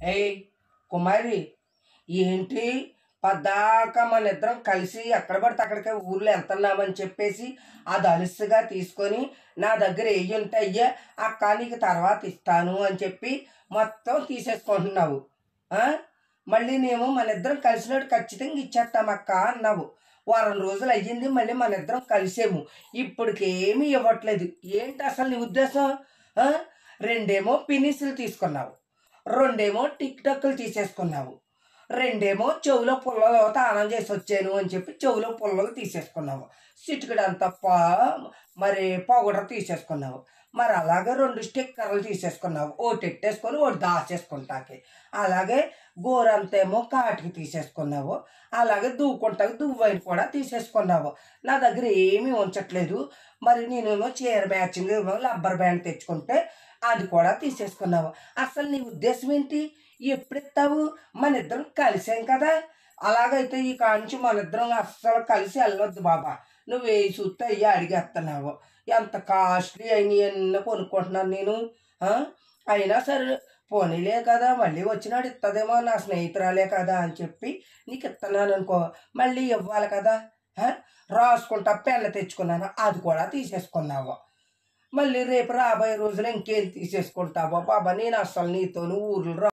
ఏయ్ కుమారి ఏంటి పద్దాక మన ఇద్దరం కలిసి ఎక్కడ పడితే అక్కడికే ఊర్లో వెళ్తున్నామని చెప్పేసి అది అలుసుగా తీసుకొని నా దగ్గర వెయ్యి ఉంటే అయ్యా అక్క నీకు తర్వాత ఇస్తాను అని చెప్పి మొత్తం తీసేసుకుంటున్నావు ఆ? మళ్ళీ నేను మన ఇద్దరం కలిసినట్టు ఖచ్చితంగా ఇచ్చేస్తాం అక్క అన్నావు వారం రోజులు అయ్యింది మళ్ళీ మన ఇద్దరం కలిసేము ఇప్పటికేమీ ఇవ్వట్లేదు ఏంటి అసలు నీ ఉద్దేశం ఆ? రెండేమో పినిసులు తీసుకున్నావు రెండేమో టిక్ టక్లు తీసేసుకున్నావు రెండేమో చెవులో పుల్లలు తానం చేసి వచ్చాను అని చెప్పి చెవులో పుల్లలు తీసేసుకున్నావు సిటికడంత ప- మరి పౌడర్ తీసేసుకున్నావు మరి అలాగే రెండు స్టిక్కర్లు తీసేసుకున్నావు ఒకటి ఎట్టేసుకొని ఒకటి దాచేసుకుంటాకి అలాగే గోరంతేమో కాటికి తీసేసుకున్నావు అలాగే దూకుంటాకి దువ్వైన కూడా తీసేసుకున్నావు నా దగ్గర ఏమీ ఉంచట్లేదు మరి నేనేమో చీర మ్యాచింగ్ ఏమో రబ్బర్ బ్యాండ్ తెచ్చుకుంటే అది కూడా తీసేసుకున్నావు అసలు నీ ఉద్దేశం ఏంటి ఎప్పుడు ఇస్తావు మన ఇద్దరం కలిసాం కదా అలాగైతే ఈ కాంచి మన ఇద్దరం అస్సలు కలిసి వెళ్ళొద్దు బాబా నువ్వు ఏ చూస్తే అయ్యి అడిగేస్తున్నావు ఎంత కాస్ట్లీ అయినాయి అన్నీ కొనుక్కుంటున్నాను నేను ఆ? అయినా సరే పోనీలే కదా మళ్ళీ వచ్చినాడు ఇస్తుందేమో నా స్నేహితురాలే కదా అని చెప్పి నీకు ఇస్తున్నాను అనుకో మళ్ళీ ఇవ్వాలి కదా ఆ? రాసుకుంటా పెళ్ళ తెచ్చుకున్నాను అది కూడా తీసేసుకున్నావు మళ్ళీ రేపు రాబోయే రోజులు ఇంకేం తీసేసుకుంటావో బాబా నేను అసలు నీతో ఊర్లు